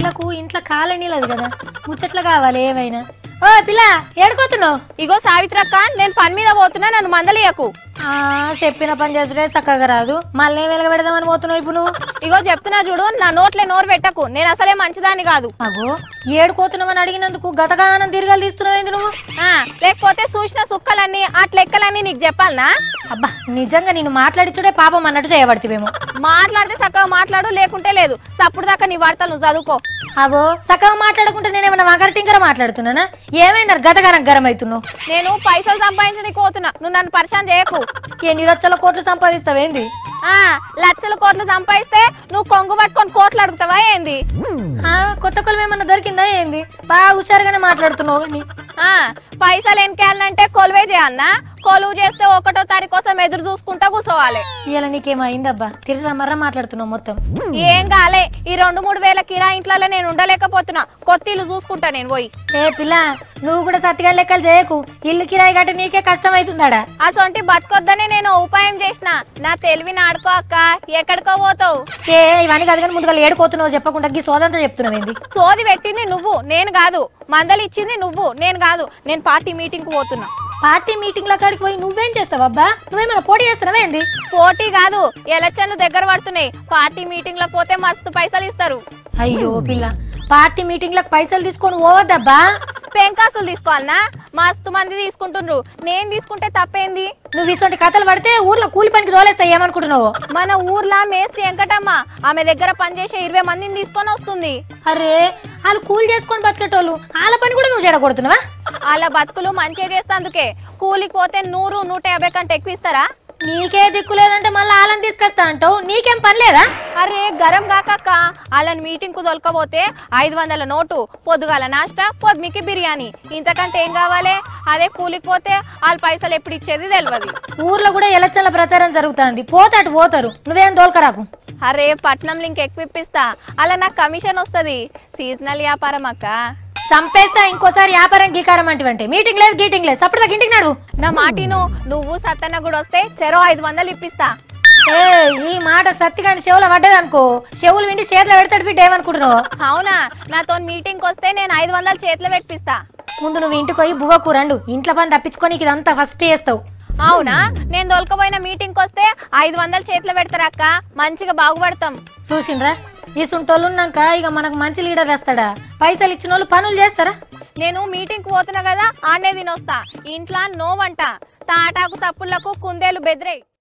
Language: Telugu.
పిల్లకు ఇంట్లో కాలనీలేదు కదా ముచ్చట్లు కావాలి ఏమైనా ఓ పిల్ల ఏడుకోతున్నావు ఇగో సావిత్రక్క నేను పని మీద పోతున్నా నన్ను మందలియకు ఆ, చెప్పిన పని చేసుడే చక్కగా రాదు మళ్ళీ వెలగ పెడదామని పోతున్నావు ఇప్పుడు నువ్వు ఇగో చెప్తున్నా చూడు నా నోట్లే నోరు పెట్టకు నేను అసలే మంచిదాన్ని కాదు అగో ఏడుకోతున్నామని అడిగినందుకు గతగానం తిరగాలి తీస్తున్నావు ఏంది నువ్వు ఆ లేకపోతే చూసిన సుక్కలన్నీ ఆ లెక్కలన్నీ నీకు చెప్పాలనా అబ్బా నిజంగా నేను మాట్లాడించుడే పాపం అన్నట్టు చేయబడుతువేమో మాట్లాడితే చక్కగా మాట్లాడు లేకుంటే లేదు సప్పుడు దాకా నీ వార్తలు నువ్వు చదువుకో అగో సగం మాట్లాడకుంటే నేనేమన్నా వంకర టింకర మాట్లాడుతున్నానా ఏమైంది గతగానం గరం అవుతున్నావు నేను పైసలు సంపాదించడానికి పోతున్నా నువ్వు నన్ను పరిచయం చేయకు ఎన్ని లక్షల కోట్లు సంపాదిస్తావేంది ఆ లక్షల కోట్లు సంపాదిస్తే నువ్వు కొంగు పట్టుకొని కోట్లు అడుగుతావా ఏంది ఆ, కొత్త కొలం ఏమన్నా దొరికిందా ఏంది బాగా హుషారుగానే మాట్లాడుతున్నావు కానీ ఆ పైసలు ఎన్కేయాలంటే కొలువే చేయాలన్నా కొలువు చేస్తే ఒకటో తారీఖు కోసం ఎదురు చూసుకుంటా కూర్చోవాలి ఇవాళ నీకేమైందబ్బా తిరిగి మర్ర మాట్లాడుతున్నావు మొత్తం ఏం కాలే ఈ రెండు మూడు వేల కిరా ఇంట్లో నేను ఉండలేకపోతున్నా కొత్త ఇల్లు చూసుకుంటా నేను పోయి ఏ పిల్ల నువ్వు కూడా సత్తిగా లెక్కలు చేయకు ఇల్లు కిరాయి గట్టి నీకే కష్టం అవుతుందాడా అసొంటి బతకొద్దని నేను ఉపాయం చేసిన నా తెలివిని ఆడుకో అక్క ఎక్కడికో పోతావు ఏ ఇవన్నీ కాదు కానీ ముందుగా ఏడుకోతున్నావు చెప్పకుండా ఈ సోదంతా చెప్తున్నావు ఏంది సోది పెట్టింది నువ్వు నేను కాదు మందలు ఇచ్చింది నువ్వు నేను కాదు నేను పార్టీ మీటింగ్ కు పోతున్నా పార్టీ మీటింగ్ల కాడికి పోయి నువ్వేం చేస్తావు అబ్బా నువ్వేమైనా పోటీ చేస్తున్నావా ఏంది పోటీ కాదు ఎలక్షన్లు దగ్గర పడుతున్నాయి పార్టీ మీటింగ్ లకు పోతే మస్తు పైసలు ఇస్తారు అయ్యో పిల్ల పార్టీ మీటింగ్లకు పైసలు తీసుకొని పోవద్దబ్బా పెంకాసులు తీసుకోవాలనా మస్తు మంది తీసుకుంటుండ్రు నేను తీసుకుంటే తప్పేంది నువ్వు ఇటువంటి కథలు పడితే ఊర్లో కూలి పనికి తోలేస్తా ఏమనుకుంటున్నావు మన ఊర్లో మేస్త్రి వెంకటమ్మ ఆమె దగ్గర పనిచేసే ఇరవై మందిని తీసుకొని వస్తుంది అరే వాళ్ళు కూలి చేసుకొని బతికేటోళ్ళు వాళ్ళ పని కూడా నువ్వు చెడగొడుతున్నావా వాళ్ళ బతుకులు మంచిగా చేస్తందుకే కూలికి పోతే నూరు నూట యాభై కంటే ఎక్కువ ఇస్తారా నీకే దిక్కు లేదంటే మళ్ళీ వాళ్ళని తీసుకొస్తా అంటావు నీకేం పని లేదా అరే గరం కాకక్క వాళ్ళని మీటింగ్ కు దొరకపోతే ఐదు వందల నోటు పొద్దుగాల నాష్ట పొద్దుమికి బిర్యానీ ఇంతకంటే ఏం కావాలి అదే కూలికి పోతే వాళ్ళ పైసలు ఎప్పుడు ఇచ్చేది తెలియదు ఊర్లో కూడా ఎలక్షన్ల ప్రచారం జరుగుతుంది పోతాటు పోతారు నువ్వేం దోల్కరాకు అరే పట్నంలో ఇంకెక్కువ ఇప్పిస్తా అలా నాకు కమిషన్ వస్తుంది సీజనల్ వ్యాపారం అక్క సంపేస్తా ఇంకోసారి వ్యాపారం గీకారం అంటే మీటింగ్ లేదు గీటింగ్ లేదు అప్పుడు ఇంటికి నాడు నా మాటిను నువ్వు సత్తన్న కూడా వస్తే చెరో ఐదు వందలు ఇప్పిస్తా ఏ ఈ మాట సత్తిగాని చెవుల పడ్డదనుకో చెవులు విండి చేతిలో పెడతాడు బిడ్డ ఏమనుకుంటున్నావు అవునా నాతో మీటింగ్ వస్తే నేను ఐదు వందలు చేతిలో పెట్టిస్తా ముందు నువ్వు ఇంటికి పోయి బువ్వకు రండు ఇంట్లో పని తప్పించుకొని నీకు ఇదంతా ఫస్ట్ చేస్తావు అవునా నేను దొరకపోయిన మీటింగ్ వస్తే ఐదు వందలు చేతిలో పెడతారా అక్క మంచిగా బాగుపడతాం చూసిండ్రా ఈ సుంటోళ్ళు ఉన్నాక ఇక మనకు మంచి లీడర్ వస్తాడా పైసలు ఇచ్చిన వాళ్ళు పనులు చేస్తారా నేను మీటింగ్ కు పోతున్నా కదా ఆడనే తినొస్తా ఇంట్లో నో వంట తాటాకు తప్పులకు కుందేలు బెదిరే